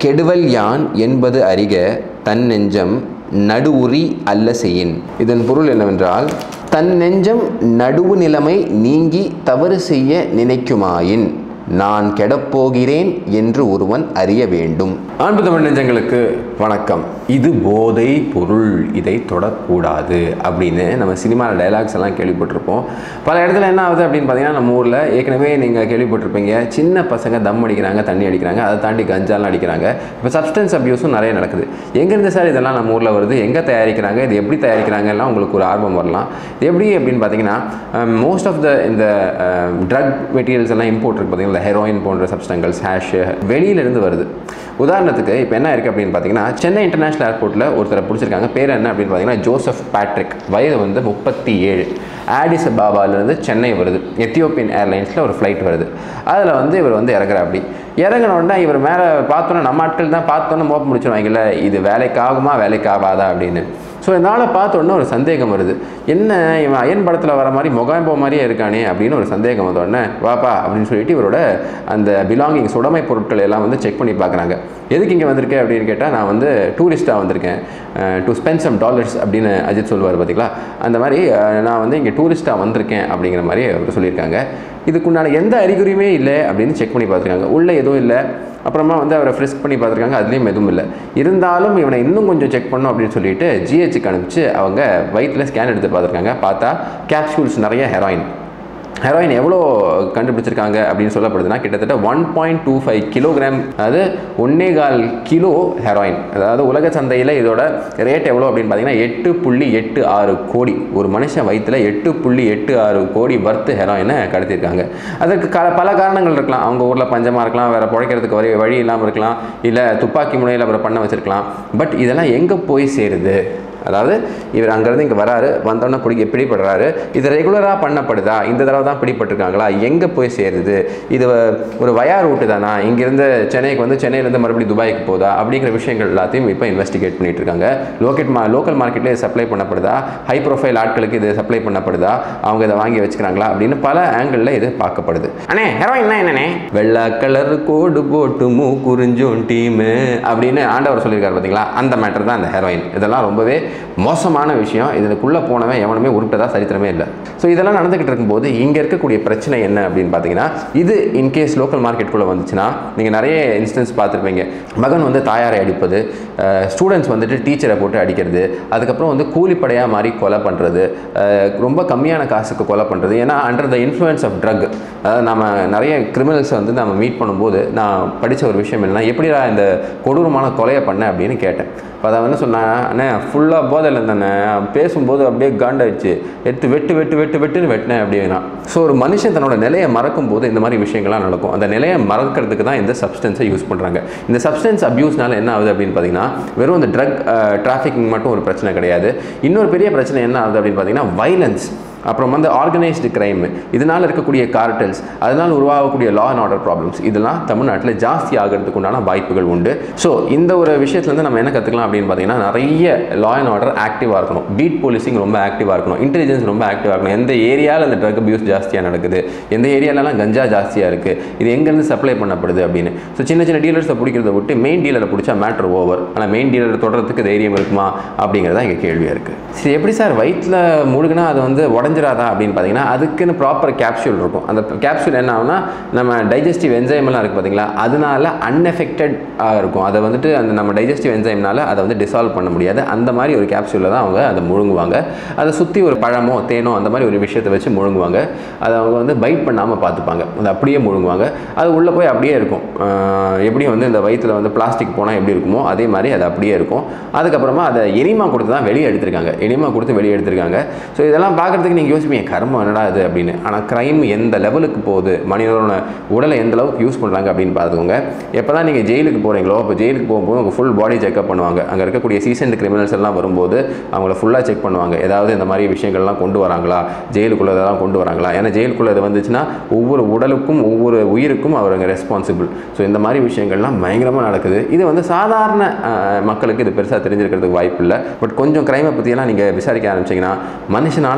கெடுவல் யான் என்பது அறிக தன் நெஞ்சம் நடுவுரி அல்ல செய்யின் இதன் பொருள் என்னவென்றால் தன் நெஞ்சம் நடுவு நிலைமை நீங்கி தவறு செய்ய நினைக்குமாயின் நான் கெடப்போகிறேன் என்று ஒருவன் அறிய வேண்டும் அன்பு தமிழ் நெஞ்சங்களுக்கு வணக்கம் இது போதை பொருள் இதை தொடக்கூடாது அப்படின்னு நம்ம சினிமாவில் டைலாக்ஸ் எல்லாம் கேள்விப்பட்டிருப்போம் பல இடத்துல என்ன ஆகுது அப்படின்னு பார்த்தீங்கன்னா நம்ம ஊரில் ஏற்கனவே நீங்கள் கேள்விப்பட்டிருப்பீங்க சின்ன பசங்க தம் அடிக்கிறாங்க தண்ணி அடிக்கிறாங்க அதை தாண்டி கஞ்சாலாம் அடிக்கிறாங்க இப்போ சப்ஸ்டன்ஸ் அப்யூஸும் நிறைய நடக்குது எங்கேருந்து சார் இதெல்லாம் நம்ம ஊரில் வருது எங்கே தயாரிக்கிறாங்க இது எப்படி தயாரிக்கிறாங்க எல்லாம் உங்களுக்கு ஒரு ஆர்வம் வரலாம் இது எப்படி அப்படின்னு பார்த்தீங்கன்னா மோஸ்ட் ஆஃப் த இந்த ட்ரக் மெட்டீரியல்ஸ் எல்லாம் இம்போர்ட் இருக்கு பார்த்தீங்கன்னா இந்த ஹெரோயின் போன்ற சப்ஸ்டன்கள் ஹேஷ் வெளியிலேருந்து வருது உதாரணத்துக்கு இப்போ என்ன இருக்குது அப்படின்னு பார்த்தீங்கன்னா சென்னை இன்டர்நேஷனல் ஏர்போர்ட்டில் ஒருத்தரை பிடிச்சிருக்காங்க பேர் என்ன அப்படின்னு பார்த்தீங்கன்னா ஜோசப் பேட்ரிக் வயது வந்து முப்பத்தி ஏழு ஆடிஸ் அபாபாலேருந்து சென்னை வருது எத்தியோப்பியன் ஏர்லைன்ஸில் ஒரு ஃப்ளைட் வருது அதில் வந்து இவர் வந்து இறங்குற அப்படி இறங்கின உடனே இவர் மேலே பார்த்தோன்னா நம்ம ஆட்கள் தான் பார்த்தோன்னே மோப்ப முடிச்சிருவாங்கல்ல இது வேலைக்கு ஆகுமா வேலைக்கு ஆகாதா அப்படின்னு ஸோ இதனால் பார்த்த உடனே ஒரு சந்தேகம் வருது என்ன இவன் அயன் படத்தில் வர மாதிரி முகாம்போ மாதிரியே இருக்கானே அப்படின்னு ஒரு சந்தேகம் வந்த உடனே வாப்பா அப்படின்னு சொல்லிட்டு இவரோட அந்த பிலாங்கிங்ஸ் உடைமை பொருட்கள் எல்லாம் வந்து செக் பண்ணி பார்க்குறாங்க எதுக்கு இங்கே வந்திருக்கேன் அப்படின்னு கேட்டால் நான் வந்து டூரிஸ்ட்டாக வந்திருக்கேன் டு ஸ்பெண்ட் சம் டாலர்ஸ் அப்படின்னு அஜித் சொல்வார் பார்த்தீங்களா அந்த மாதிரி அஹ், நான் வந்து இங்கே டூரிஸ்ட்டாக வந்திருக்கேன் அப்படிங்கிற மாதிரி அவர் சொல்லியிருக்காங்க இதுக்குண்டான எந்த அறிகுறியுமே இல்லை அப்படின்னு செக் பண்ணி பார்த்துருக்காங்க உள்ளே எதுவும் இல்லை அப்புறமா வந்து அவரை ஃப்ரிஸ்க் பண்ணி பார்த்துருக்காங்க அதுலேயும் எதுவும் இல்லை இருந்தாலும் இவனை இன்னும் கொஞ்சம் செக் பண்ணும் அப்படின்னு சொல்லிட்டு ஜிஹெச்சுக்கு அனுப்பிச்சு அவங்க வயிற்றில் ஸ்கேன் எடுத்து பார்த்துருக்காங்க பார்த்தா கேப்சூல்ஸ் நிறைய ஹெராயின் ஹெராயின் எவ்வளோ கண்டுபிடிச்சிருக்காங்க அப்படின்னு சொல்லப்படுதுன்னா கிட்டத்தட்ட one point two five kilogram அதாவது ஒன்னே கால் கிலோ ஹெராயின் அதாவது உலக சந்தையில் இதோட ரேட் எவ்வளோ அப்படின்னு பார்த்தீங்கன்னா எட்டு புள்ளி எட்டு ஆறு கோடி ஒரு மனுஷன் வயிற்றில் எட்டு புள்ளி எட்டு ஆறு கோடி வர்த்து ஹெராயினை கடத்தியிருக்காங்க அதற்கு க பல காரணங்கள் இருக்கலாம் அவங்க ஊரில் பஞ்சமாக இருக்கலாம் வேறு பிழைக்கிறதுக்கு வழி வழி இல்லாமல் இருக்கலாம் இல்லை துப்பாக்கி முனையில் அவரை பண்ண வச்சிருக்கலாம் பட் இதெல்லாம் எங்கே போய் சேருது அதாவது இவர் அங்கேருந்து இங்கே வராரு வந்தோடனே பிடி பிடிபடுறாரு இது ரெகுலராக பண்ணப்படுதா இந்த தடவை தான் பிடிபட்டிருக்காங்களா எங்கே போய் சேருது இது வ- ஒரு வயா ரூட்டு தானா இங்கேருந்து சென்னைக்கு வந்து சென்னையிலேருந்து மறுபடியும் துபாய்க்கு போதா அப்படிங்கிற விஷயங்கள் எல்லாத்தையும் இப்போ இன்வெஸ்டிகேட் பண்ணிட்டு இருக்காங்க லோக்கெட் மா லோக்கல் மார்க்கெட்டில் இது சப்ளை பண்ணப்படுதா ஹை ப்ரொஃபைல் ஆட்களுக்கு இது சப்ளை பண்ணப்படுதா அவங்க இதை வாங்கி வச்சுக்கிறாங்களா அப்படின்னு பல ஆங்கிளில் இது பார்க்கப்படுது அண்ணே ஹெரோயின் என்னண்ணே வெள்ளை கலர் கோடு போட்டு மூ குறிஞ்சும் டீமு அப்படின்னு ஆண்டவர் சொல்லியிருக்காரு பார்த்தீங்களா அந்த மேட்டர் தான் அந்த ஹெரோயின் இதெல்லாம் ரொம்பவே மோசமான விஷயம் இதுக்குள்ளே போனவன் எவனுமே உருப்பிட்டதா சரித்திரமே இல்லை ஸோ இதெல்லாம் நடந்துக்கிட்டு இருக்கும்போது இங்கே இருக்கக்கூடிய பிரச்சனை என்ன அப்படின்னு பார்த்தீங்கன்னா இது இன்கேஸ் லோக்கல் மார்க்கெட்டுக்குள்ளே வந்துச்சுன்னா நீங்கள் நிறைய இன்ஸ்டன்ஸ் பார்த்துருப்பீங்க மகன் வந்து தாயாரை அடிப்பது ஸ்டூடெண்ட்ஸ் வந்துட்டு டீச்சரை போட்டு அடிக்கிறது அதுக்கப்புறம் வந்து கூலிப்படையாக மாறி கொலை பண்ணுறது ரொம்ப கம்மியான காசுக்கு கொலை பண்ணுறது ஏன்னா under the influence of drug அதாவது நம்ம நிறைய கிரிமினல்ஸை வந்து நம்ம மீட் பண்ணும்போது நான் படித்த ஒரு விஷயம் என்னன்னா எப்படிடா இந்த கொடூரமான கொலையை பண்ண அப்படின்னு கேட்டேன் இப்போ அதை வந்து சொன்னேன் அண்ணே ஃபுல்லாக போதையில் இருந்தேண்ணே பேசும்போது அப்படியே காண்டாயிடுச்சு எடுத்து வெட்டு வெட்டு வெட்டு வெட்டுன்னு வெட்டினேன் அப்படின்னா ஸோ ஒரு மனுஷன் தன்னோட நிலையை மறக்கும் போது இந்த மாதிரி விஷயங்கள்லாம் நடக்கும் அந்த நிலையை மறக்கிறதுக்கு தான் இந்த சப்ஸ்டன்ஸை யூஸ் பண்ணுறாங்க இந்த சப்ஸ்டன்ஸ் அப்யூஸ்னால என்ன ஆகுது அப்படின்னு பார்த்தீங்கன்னா வெறும் இந்த ட்ரக் டிராஃபிக்கிங் மட்டும் ஒரு பிரச்சனை கிடையாது இன்னொரு பெரிய பிரச்சனை என்ன ஆகுது அப்படின்னு பார்த்தீங்கன்னா வைலன்ஸ் அப்புறம் வந்து ஆர்கனைஸ்டு கிரைம் இதனால் இருக்கக்கூடிய கார்டல்ஸ் அதனால் உருவாகக்கூடிய லா அண்ட் ஆர்டர் ப்ராப்ளம்ஸ் இதெல்லாம் தமிழ்நாட்டில் ஜாஸ்தி ஆகிறதுக்கு உண்டான வாய்ப்புகள் உண்டு ஸோ இந்த ஒரு விஷயத்துலேருந்து நம்ம என்ன கற்றுக்கலாம் அப்படின்னு பார்த்தீங்கன்னா நிறைய லா அண்ட் ஆர்டர் ஆக்டிவாக இருக்கணும் பீட் போலீசிங் ரொம்ப ஆக்டிவாக இருக்கணும் இன்டெலிஜென்ஸ் ரொம்ப ஆக்டிவாக இருக்கணும் எந்த ஏரியாவில் இந்த ட்ரக் அபியூஸ் ஜாஸ்தியாக நடக்குது எந்த ஏரியாலலாம் கஞ்சா ஜாஸ்தியாக இருக்குது இது எங்கேருந்து சப்ளை பண்ணப்படுது அப்படின்னு ஸோ சின்ன சின்ன டீலர்ஸை பிடிக்கிறத விட்டு மெயின் டீலரை பிடிச்சா மேட்ரு ஓவர் ஆனால் மெயின் டீலரை தொடர்றதுக்கு தைரியம் இருக்குமா அப்படிங்கிறதா இங்கே கேள்வியாக இருக்குது சரி எப்படி சார் வயிற்றில் முழுகினா அது வந்து உடஞ்சிராதா அப்படின்னு பார்த்தீங்கன்னா அதுக்குன்னு ப்ராப்பர் கேப்சூல் இருக்கும் அந்த கேப்சூல் என்ன ஆகும்னா நம்ம டைஜஸ்டிவ் என்சைம்லாம் இருக்குது பார்த்தீங்களா அதனால அன்எஃபெக்டட் இருக்கும் அதை வந்துட்டு அந்த நம்ம டைஜஸ்டிவ் என்சைம்னால அதை வந்து டிசால்வ் பண்ண முடியாது அந்த மாதிரி ஒரு கேப்சூலில் தான் அவங்க அதை முழுங்குவாங்க அதை சுற்றி ஒரு பழமோ தேனோ அந்த மாதிரி ஒரு விஷயத்தை வச்சு முழுங்குவாங்க அதை அவங்க வந்து பைட் பண்ணாமல் பார்த்துப்பாங்க அதை அப்படியே முழுங்குவாங்க அது உள்ளே போய் அப்படியே இருக்கும் ஆஹ் எப்படியும் வந்து இந்த வயிற்றில் வந்து பிளாஸ்டிக் போனால் எப்படி இருக்குமோ அதே மாதிரி அது அப்படியே இருக்கும் அதுக்கப்புறமா அதை எனிமா கொடுத்து தான் வெளியே எடுத்திருக்காங்க எனிமா கொடுத்து வெளியே எடுத்திருக்காங்க ஸோ இதெல்லாம் பார்க்குறதுக்கு நீங்கள் யோசிப்பீங்க கர்மம் என்னடா இது அப்படின்னு ஆனால் க்ரைம் எந்த லெவலுக்கு போகுது மனிதனோட உடலை எந்த அளவுக்கு யூஸ் பண்ணுறாங்க அப்படின்னு பார்த்துக்கோங்க எப்போ தான் நீங்கள் ஜெயிலுக்கு போகிறீங்களோ அப்போ ஜெயிலுக்கு போகும்போது உங்கள் ஃபுல் பாடி செக்அப் பண்ணுவாங்க அங்கே இருக்கக்கூடிய சீசன்ட் கிரிமினல்ஸ் எல்லாம் வரும்போது அவங்கள ஃபுல்லாக செக் பண்ணுவாங்க ஏதாவது இந்த மாதிரி விஷயங்கள்லாம் கொண்டு வராங்களா ஜெயிலுக்குள்ளே இதெல்லாம் கொண்டு வராங்களா ஏன்னா ஜெயிலுக்குள்ளே இது வந்துச்சுன்னா ஒவ்வொரு உடலுக்கும் ஒவ்வொரு உயிருக்கும் அவருங்க ரெஸ்பான்சிபிள் ஸோ இந்த மாதிரி விஷயங்கள்லாம் பயங்கரமாக நடக்குது இது வந்து சாதாரண அஹ், மக்களுக்கு இது பெருசாக தெரிஞ்சிருக்கிறதுக்கு வாய்ப்பு இல்லை பட் கொஞ்சம் க்ரைமை பற்றியெல்லாம் நீங்கள் விசாரிக்க ஆரம்பிச்சிங்கன்னா மனுஷனால் இந்த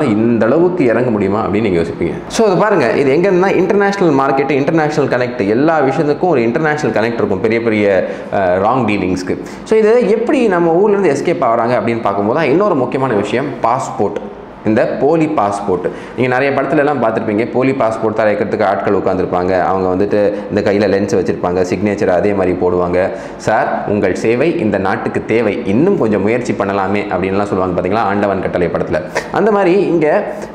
அளவுக்கு இறங்க முடியுமா அப்படின்னு நீங்கள் யோசிப்பீங்க ஸோ அது பாருங்கள் இது எங்கன்னா இன்டர்நேஷனல் மார்க்கெட் இன்டர்நேஷனல் கனெக்ட் எல்லா விஷயத்துக்கும் ஒரு இன்டர்நேஷனல் கனெக்ட் இருக்கும் பெரிய பெரிய ராங் டீலிங்ஸ்க்கு ஸோ இது எப்படி நம்ம ஊர்லேருந்து எஸ்கேப் ஆகிறாங்க அப்படின்னு பார்க்கும்போது தான் இன்னொரு முக்கியமான விஷயம் பாஸ்போர்ட் இந்த போலி பாஸ்போர்ட் நீங்கள் நிறைய படத்துல எல்லாம் பார்த்துருப்பீங்க போலி பாஸ்போர்ட் தயாரிக்கிறதுக்கு ஆட்கள் உட்காந்துருப்பாங்க அவங்க வந்துட்டு இந்த கையில் லென்ஸ் வச்சுருப்பாங்க சிக்னேச்சர் அதே மாதிரி போடுவாங்க சார் உங்கள் சேவை இந்த நாட்டுக்கு தேவை இன்னும் கொஞ்சம் முயற்சி பண்ணலாமே அப்படின்லாம் சொல்லுவாங்க பார்த்தீங்களா ஆண்டவன் கட்டளை படத்தில் அந்த மாதிரி இங்கே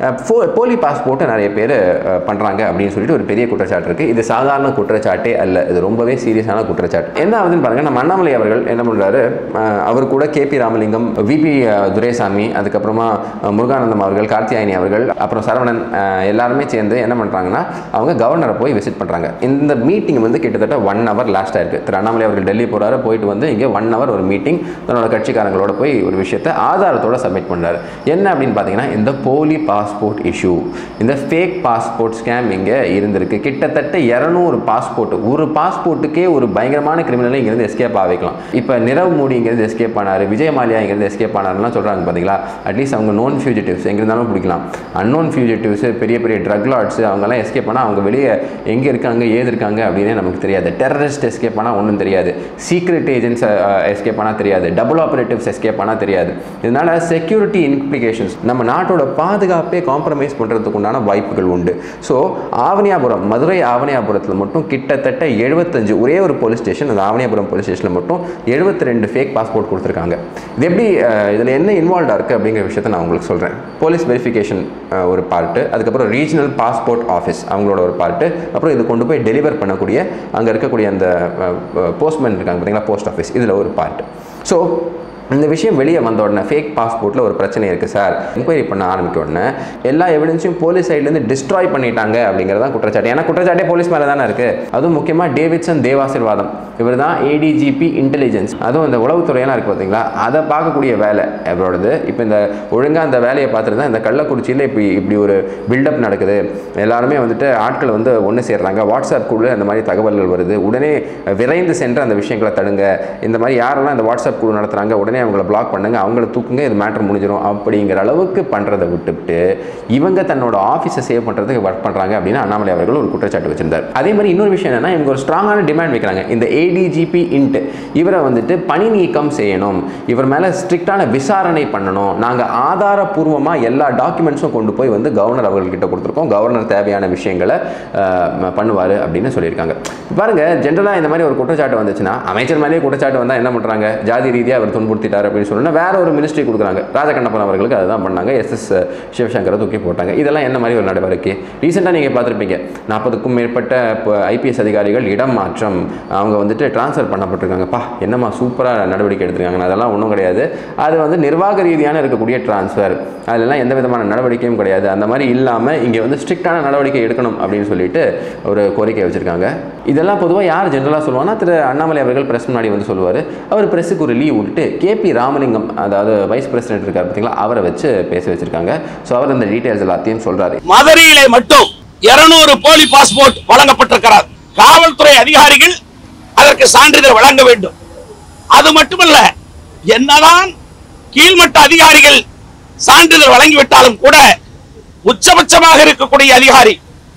போலி பாஸ்போர்ட்டை நிறைய பேர் பண்ணுறாங்க அப்படின்னு சொல்லிட்டு ஒரு பெரிய குற்றச்சாட்டு இருக்குது இது சாதாரண குற்றச்சாட்டே அல்ல இது ரொம்பவே சீரியஸான குற்றச்சாட்டு என்ன ஆகுதுன்னு பாருங்கள் நம்ம அண்ணாமலை அவர்கள் என்ன பண்ணுறாரு அவர் கூட கேபி ராமலிங்கம் விபி துரைசாமி அதுக்கப்புறமா அஹ், முருகானந்தம் அவர்கள் கார்த்தியாயினி அவர்கள் அப்புறம் சரவணன் அஹ், எல்லாருமே சேர்ந்து என்ன பண்ணுறாங்கன்னா அவங்க கவர்னரை போய் விசிட் பண்ணுறாங்க இந்த மீட்டிங் வந்து கிட்டத்தட்ட ஒன் ஹவர் லாஸ்ட் ஆயிருக்கு திரு அண்ணாமலை அவர்கள் டெல்லி போகிறாரு போயிட்டு வந்து இங்கே ஒன் ஹவர் ஒரு மீட்டிங் தன்னோட கட்சிக்காரங்களோட போய் ஒரு விஷயத்தை ஆதாரத்தோட சப்மிட் பண்ணுறாரு என்ன அப்படின்னு பார்த்தீங்கன்னா இந்த போலி பாஸ்போர்ட் இஷ்யூ இந்த ஃபேக் பாஸ்போர்ட் ஸ்கேம் இங்கே இருந்திருக்கு கிட்டத்தட்ட இரநூறு பாஸ்போர்ட் ஒரு பாஸ்போர்ட்டுக்கே ஒரு பயங்கரமான கிரிமினலை இங்கேருந்து எஸ்கேப் ஆகிக்கலாம் இப்போ நிரவ் மோடி இங்கேருந்து எஸ்கேப் ஆனார் விஜய் மாலியா இங்கேருந்து எஸ்கேப் ஆனார்லாம் சொல்கிறாங்க பார்த்தீங்களா அட்லீஸ்ட் அவங்க நோன் ஃபியூஜிட்டிவ்ஸ் எங்கே இருந்தாலும் பிடிக்கலாம் அன்னோன் ஃபியூஜிட்டிவ்ஸ் பெரிய பெரிய ட்ரக் லாட்ஸ் அவங்கெல்லாம் எஸ்கேப் ஆனால் அவங்க வெளியே எங்கே இருக்காங்க ஏது இருக்காங்க அப்படின்னே நமக்கு தெரியாது டெரரிஸ்ட் எஸ்கேப் ஆனால் ஒன்றும் தெரியாது சீக்ரெட் ஏஜென்ட்ஸ் எஸ்கேப் ஆனால் தெரியாது டபுள் ஆப்ரேட்டிவ்ஸ் எஸ்கேப் ஆனால் தெரியாது இதனால செக்யூரிட்டி இம்ப்ளிகேஷன்ஸ் நம்ம நாட்டோட பாதுகாப்பே காம்ப்ரமைஸ் பண்ணுறதுக்கு உண்டான வாய்ப்புகள் உண்டு ஸோ ஆவணியாபுரம் மதுரை ஆவணியாபுரத்தில் மட்டும் கிட்டத்தட்ட எழுபத்தஞ்சு ஒரே ஒரு போலீஸ் ஸ்டேஷன் அந்த ஆவணியாபுரம் போலீஸ் ஸ்டேஷனில் மட்டும் எழுபத்தி ரெண்டு ஃபேக் பாஸ்போர்ட் கொடுத்துருக்காங்க இது எப்படி இதில் என்ன இன்வால்வ்டாக இருக்குது அப்படிங்கிற விஷயத்தை நான் உங்களுக்கு சொல்கிறேன் போலீஸ் வெரிஃபிகேஷன் ஒரு பார்ட்டு அதுக்கப்புறம் ரீஜனல் பாஸ்போர்ட் ஆஃபீஸ் அவங்களோட ஒரு பார்ட்டு அப்புறம் இது கொண்டு போய் டெலிவர் பண்ணக்கூடிய அங்கே இருக்கக்கூடிய அந்த போஸ்ட்மேன் இருக்காங்க பார்த்தீங்களா போஸ்ட் ஆஃபீஸ் இதில் ஒரு பார்ட் ஸோ இந்த விஷயம் வெளியே வந்த உடனே ஃபேக் பாஸ்போர்ட்டில் ஒரு பிரச்சனை இருக்குது சார் என்கொயரி பண்ண ஆரம்பிக்க உடனே எல்லா எவிடன்ஸையும் போலீஸ் சைட்லேருந்து டிஸ்ட்ராய் பண்ணிட்டாங்க அப்படிங்கிறதா குற்றச்சாட்டு ஏன்னா குற்றச்சாட்டே போலீஸ் மேலே தானே இருக்குது அதுவும் முக்கியமாக டேவிட்சன் தேவாசிர்வாதம் இவர் தான் ஏடிஜிபி இன்டெலிஜென்ஸ் அதுவும் இந்த உளவுத்துறையெல்லாம் இருக்குது பார்த்தீங்களா அதை பார்க்கக்கூடிய வேலை அவரோடது இப்போ இந்த ஒழுங்காக அந்த வேலையை பார்த்துட்டு தான் இந்த கள்ளக்குறிச்சியில் இப்படி இப்படி ஒரு பில்டப் நடக்குது எல்லாருமே வந்துட்டு ஆட்கள் வந்து ஒன்று சேர்றாங்க வாட்ஸ்அப் குழு அந்த மாதிரி தகவல்கள் வருது உடனே விரைந்து சென்று அந்த விஷயங்களை தடுங்க இந்த மாதிரி யாரெல்லாம் இந்த வாட்ஸ்அப் குழு நடத்துகிறாங்க உடனே அவங்கள பிளாக் பண்ணுங்க அவங்கள தூக்குங்க இது மேட்ரு முடிஞ்சிடும் அப்படிங்கிற அளவுக்கு பண்ணுறதை விட்டுவிட்டு இவங்க தன்னோட ஆஃபீஸை சேவ் பண்ணுறதுக்கு ஒர்க் பண்ணுறாங்க அப்படின்னு அண்ணாமலை அவர்கள் ஒரு குற்றச்சாட்டு வச்சிருந்தார் அதே மாதிரி இன்னொரு விஷயம் என்னன்னா இவங்க ஒரு ஸ்ட்ராங்கான டிமாண்ட் வைக்கிறாங்க இந்த ஏடிஜிபி இன்ட் இவரை வந்துட்டு பணி நீக்கம் செய்யணும் இவர் மேலே ஸ்ட்ரிக்டான விசாரணை பண்ணணும் நாங்கள் ஆதாரபூர்வமாக எல்லா டாக்குமெண்ட்ஸும் கொண்டு போய் வந்து கவர்னர் அவர்கள்கிட்ட கொடுத்துருக்கோம் கவர்னர் தேவையான விஷயங்களை பண்ணுவார் அப்படின்னு சொல்லியிருக்காங்க பாருங்க ஜென்ரலாக இந்த மாதிரி ஒரு குற்றச்சாட்டு வந்துச்சுன்னா அமைச்சர் மேலேயே குற்றச்சாட்டு வந்தால் என்ன பண்ணுறாங்க ஜாதி ரீதியாக அவர் துன்புறுத்திட்டார் அப்படின்னு சொன்னா வேற ஒரு மினிஸ்ட்ரி கொடுக்குறாங்க ராஜகண்ணப்பன் அவர்களுக்கு அதுதான் பண்ணாங்க எஸ் எஸ் சிவசங்கரை தூக்கி போட்டாங்க இதெல்லாம் என்ன மாதிரி ஒரு நடவடிக்கை ரீசெண்டாக நீங்கள் பார்த்துருப்பீங்க நாற்பதுக்கும் மேற்பட்ட ஐபிஎஸ் அதிகாரிகள் இடம் மாற்றம் அவங்க வந்துட்டு ட்ரான்ஸ்ஃபர் பண்ணப்பட்டிருக்காங்கப்பா என்னம்மா சூப்பராக நடவடிக்கை எடுத்திருக்காங்க அதெல்லாம் ஒன்றும் கிடையாது அது வந்து நிர்வாக ரீதியான இருக்கக்கூடிய ட்ரான்ஸ்ஃபர் அதெல்லாம் எந்த விதமான நடவடிக்கையும் கிடையாது அந்த மாதிரி இல்லாமல் இங்கே வந்து ஸ்ட்ரிக்டான நடவடிக்கை எடுக்கணும் அப்படின்னு சொல்லிட்டு ஒரு கோரிக்கை வச்சுருக்காங்க இதெல்லாம் பொதுவாக யார் ஜென்ரலாக சொல்லுவாங்கன்னா திரு அண்ணாமலை அவர்கள் பிரஸ் முன்னாடி வந்து சொல்லுவார் அவர் பிரஸுக்கு ஒரு லீவ் விட்டுட்டு கேபி ராமலிங்கம் அதாவது வைஸ் பிரசிடென்ட் இருக்கார் பார்த்தீங்களா அவரை வச்சு பேச வச்சிருக்காங்க ஸோ அவர் இந்த டீட்டெயில்ஸ் எல்லாத்தையும் சொல்கிறாரு மதுரையிலே மட்டும் 200 போலி பாஸ்போர்ட் வழங்கப்பட்டிருக்கிறார் காவல்துறை அதிகாரிகள் அதற்கு சான்றிதழ் வழங்க வேண்டும் அது மட்டுமல்ல என்னதான் கீழ்மட்ட அதிகாரிகள் சான்றிதழ் வழங்கிவிட்டாலும் கூட உச்சபட்சமாக இருக்கக்கூடிய அதிகாரி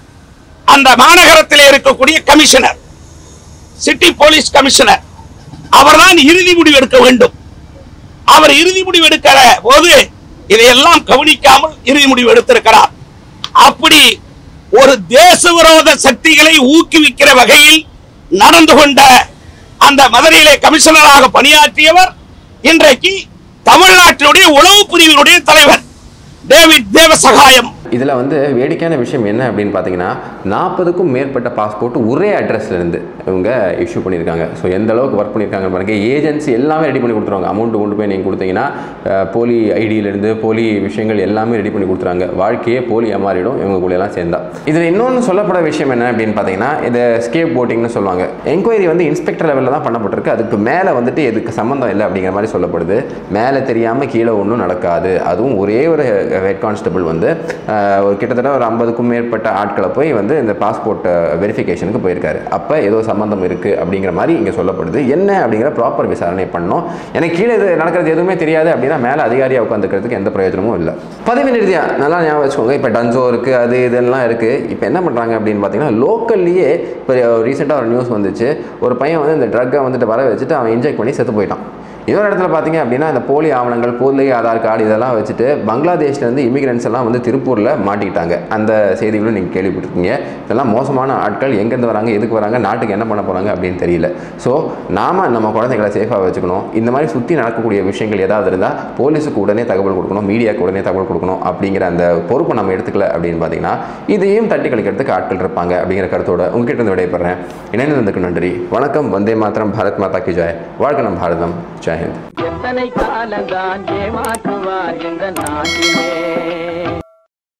அந்த மாநகரத்திலே இருக்கக்கூடிய கமிஷனர் சிட்டி போலீஸ் கமிஷனர் அவர்தான் இறுதி முடிவு எடுக்க வேண்டும் அவர் இறுதி முடிவு எடுக்கிற போது இதையெல்லாம் கவனிக்காமல் இறுதி முடிவு எடுத்திருக்கிறார் அப்படி ஒரு தேச விரோத சக்திகளை ஊக்குவிக்கிற வகையில் நடந்து கொண்ட அந்த மதுரையிலே கமிஷனராக பணியாற்றியவர் இன்றைக்கு தமிழ்நாட்டினுடைய உளவு பிரிவினுடைய தலைவர் டேவிட் தேவசகாயம் இதில் வந்து வேடிக்கையான விஷயம் என்ன அப்படின்னு பார்த்தீங்கன்னா நாற்பதுக்கும் மேற்பட்ட பாஸ்போர்ட் ஒரே அட்ரஸ்ல இருந்து இவங்க இஷ்யூ பண்ணியிருக்காங்க ஸோ எந்த அளவுக்கு ஒர்க் பண்ணியிருக்காங்க பாருங்க ஏஜென்சி எல்லாமே ரெடி பண்ணி கொடுத்துருவாங்க அமௌண்ட் கொண்டு போய் நீங்கள் கொடுத்தீங்கன்னா அஹ், போலி ஐடியிலேருந்து போலி விஷயங்கள் எல்லாமே ரெடி பண்ணி கொடுத்துருவாங்க வாழ்க்கையே போலி ஏமாறிடும் இவங்க கூட எல்லாம் சேர்ந்தா இதில் இன்னொன்று சொல்லப்பட விஷயம் என்ன அப்படின்னு பார்த்தீங்கன்னா இது ஸ்கேப் போட்டிங்னு சொல்லுவாங்க என்கொயரி வந்து இன்ஸ்பெக்டர் லெவலில் தான் பண்ணப்பட்டிருக்கு அதுக்கு மேலே வந்துட்டு எதுக்கு சம்மந்தம் இல்லை அப்படிங்கிற மாதிரி சொல்லப்படுது மேலே தெரியாமல் கீழே ஒன்றும் நடக்காது அதுவும் ஒரே ஒரு ஹெட் கான்ஸ்டபிள் வந்து ஆஹ், ஒரு கிட்டத்தட்ட ஒரு ஐம்பதுக்கும் மேற்பட்ட ஆட்களை போய் வந்து இந்த பாஸ்போர்ட் வெரிஃபிகேஷனுக்கு போயிருக்காரு அப்போ ஏதோ சம்மந்தம் இருக்குது அப்படிங்கிற மாதிரி இங்கே சொல்லப்படுது என்ன அப்படிங்கிற ப்ராப்பர் விசாரணை பண்ணோம் எனக்கு கீழே இது நடக்கிறது எதுவுமே தெரியாது அப்படின்னா மேலே அதிகாரியாக உட்காந்துக்கிறதுக்கு எந்த பிரயோஜனமும் இல்லை பதவி நிறுத்தியாக நல்லா ஞாபகம் வச்சுக்கோங்க இப்போ டன்சோ இருக்குது அது இதெல்லாம் இருக்குது இப்போ என்ன பண்ணுறாங்க அப்படின்னு பார்த்தீங்கன்னா லோக்கல்லையே இப்போ ரீசெண்டாக ஒரு நியூஸ் வந்துச்சு ஒரு பையன் வந்து இந்த ட்ரக்கை வந்துட்டு வர வச்சுட்டு அவன் இன்ஜெக்ட் பண்ணி செத்து போயிட்டான் இன்னொரு இடத்துல பார்த்தீங்க அப்படின்னா இந்த போலி ஆவணங்கள் போலி ஆதார் கார்டு இதெல்லாம் வச்சுட்டு பங்களாதேஷ்லேருந்து இமிகிரண்ட்ஸ் எல்லாம் வந்து திருப்பூரில் மாட்டிக்கிட்டாங்க அந்த செய்திகளும் நீங்கள் கேள்விப்பட்டிருக்கீங்க இதெல்லாம் மோசமான ஆட்கள் எங்கேருந்து வராங்க எதுக்கு வராங்க நாட்டுக்கு என்ன பண்ண போகிறாங்க அப்படின்னு தெரியல ஸோ நாம் நம்ம குழந்தைகளை சேஃபாக வச்சுக்கணும் இந்த மாதிரி சுற்றி நடக்கக்கூடிய விஷயங்கள் ஏதாவது இருந்தால் போலீஸுக்கு உடனே தகவல் கொடுக்கணும் மீடியாவுக்கு உடனே தகவல் கொடுக்கணும் அப்படிங்கிற அந்த பொறுப்பை நம்ம எடுத்துக்கல அப்படின்னு பார்த்தீங்கன்னா இதையும் தட்டி கழிக்கிறதுக்கு ஆட்கள் இருப்பாங்க அப்படிங்கிற கருத்தோட உங்ககிட்ட இருந்து விடைபெறேன் இணைந்ததுக்கு நன்றி வணக்கம் வந்தே மாத்திரம் பாரத் மாதா கி ஜெய் வாழ்க நம் பாரதம் ஜெய் ஹிந்த் எத்தனை காலந்தான் ஏமாற்றுவார் இந்த நாட்டிலே